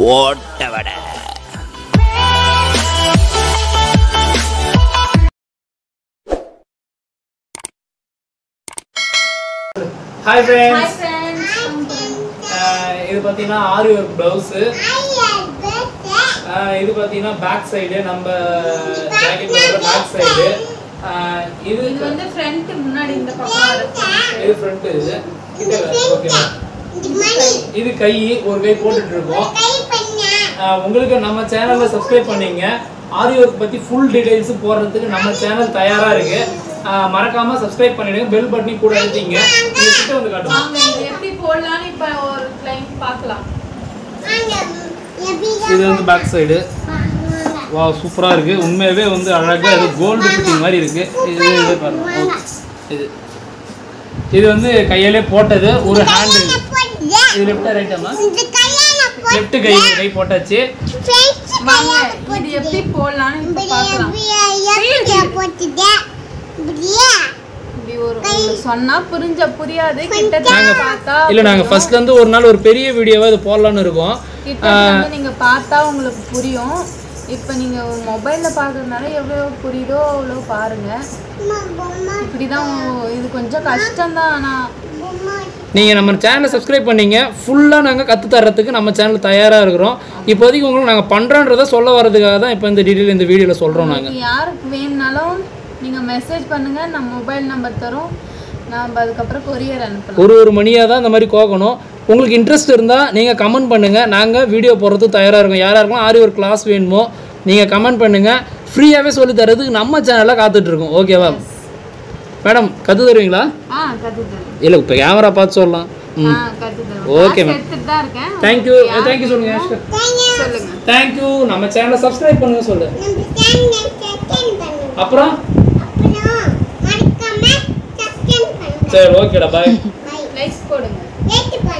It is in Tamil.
ஓட்ட வடை ஹாய் ஃப்ரெண்ட்ஸ் ஹாய் ஃப்ரெண்ட்ஸ் இது பார்த்தீங்கன்னா ஆரி ஒர்க் ப்ளவுஸு இது பார்த்தீங்கன்னா பேக் சைடு நம்ம ஜாக்கெட் வர பேக் சைடு இது இது வந்து ஃப்ரண்ட் முன்னாடி இந்த பக்கம் வர front. இது ஃப்ரண்ட் இது கிட்ட ஓகேவா இது கை ஒரு கை போட்டுட்டு இருக்கோம் ஆஹ் உங்களுக்கு நம்ம சேனலை சப்ஸ்கிரைப் பண்ணீங்க ஆரி ஒர்க் பற்றி ஃபுல் டீடைல்ஸ் போடுறதுக்கு நம்ம சேனல் தயாராக இருக்கு ஆஹ் மறக்காம சப்ஸ்கிரைப் பண்ணிடுங்க பெல் பட்டனி கூட அழுத்திங்க இது கிட்ட வந்து காட்டுவோம் வாங்க இது எப்படி போடலாம்னு இப்போ ஒரு கிளைண்ட் பார்க்கலாம் இது வந்து பேக் சைடு வா சூப்பராக இருக்குது உண்மையாகவே வந்து அழகாக இது கோல்டு ஃபிட்டிங் மாதிரி இருக்குது இது இது பாருங்க ஓ, இது இது வந்து கையிலே போட்டது ஒரு ஹேண்டு இது லெஃப்டா ரைட்டாமா லெஃப்ட் கை கை போட்டாச்சு வாங்க இது எப்படி போடலாம்னு இப்போ பார்க்கலாம் இப்படி ஒரு உங்களுக்கு சொன்னா புரிஞ்ச புரியாது கிட்ட நாங்கள் பார்த்தா இல்லை நாங்கள் ஃபர்ஸ்ட்லேருந்து ஒரு நாள் ஒரு பெரிய வீடியோவாக இது போடலான்னு இருக்கோம் கிட்ட வந்து நீங்க பார்த்தா உங்களுக்கு புரியும் இப்போ நீங்க மொபைல்ல பார்க்கறதுனால எவ்வளோ புரியுதோ அவ்வளோ பாருங்க இப்படிதான் இது கொஞ்சம் கஷ்டம்தான் ஆனா நீங்கள் நம்ம சேனலை சப்ஸ்கிரைப் பண்ணீங்க ஃபுல்லாக நாங்கள் கற்று தர்றதுக்கு நம்ம சேனல் தயாராக இருக்கிறோம் இப்போதைக்கு உங்களுக்கு நாங்கள் பண்ணுறோன்றதை சொல்ல வரதுக்காக தான் இப்போ இந்த டீட்டெயில் இந்த வீடியோவில் சொல்கிறோம் நாங்கள் உங்களுக்கு யாருக்கு வேணுனாலும் நீங்க மெசேஜ் பண்ணுங்க நம்ம மொபைல் நம்பர் தரோம் நம்ம அதுக்கப்புறம் கொரியர் அனுப்பலாம் ஒரு ஒரு மணியாக தான் இந்த மாதிரி கோக்கணும் உங்களுக்கு இன்ட்ரெஸ்ட் இருந்தால் நீங்கள் கமெண்ட் பண்ணுங்கள் நாங்கள் வீடியோ போடுறதுக்கு தயாராக இருக்கோம் யாராக இருக்கலாம் ஆரி ஒரு கிளாஸ் வேணுமோ நீங்கள் கமெண்ட் பண்ணுங்கள் ஃப்ரீயாகவே சொல்லி தரதுக்கு நம்ம சேனலில் காத்துட்ருக்கோம் ஓகேவா மேடம் கற்று தருவீங்களா ஆ கத்து தரோம் இல்லை இப்போ கேமரா பார்த்து சொல்லலாம் ஆ ம் கத்து தரோம் Okay, Class ma'am. எடுத்துட்டு தான் இருக்கேன் தேங்க்யூ தேங்க்யூ சொல்லுங்கள் சொல்லுங்க தேங்க்யூ நம்ம சேனலை சப்ஸ்கிரைப் பண்ணுங்க சொல்லு அப்புறம் சரி ஓகேடா பாய் லைக்ஸ் போடுங்க Bye.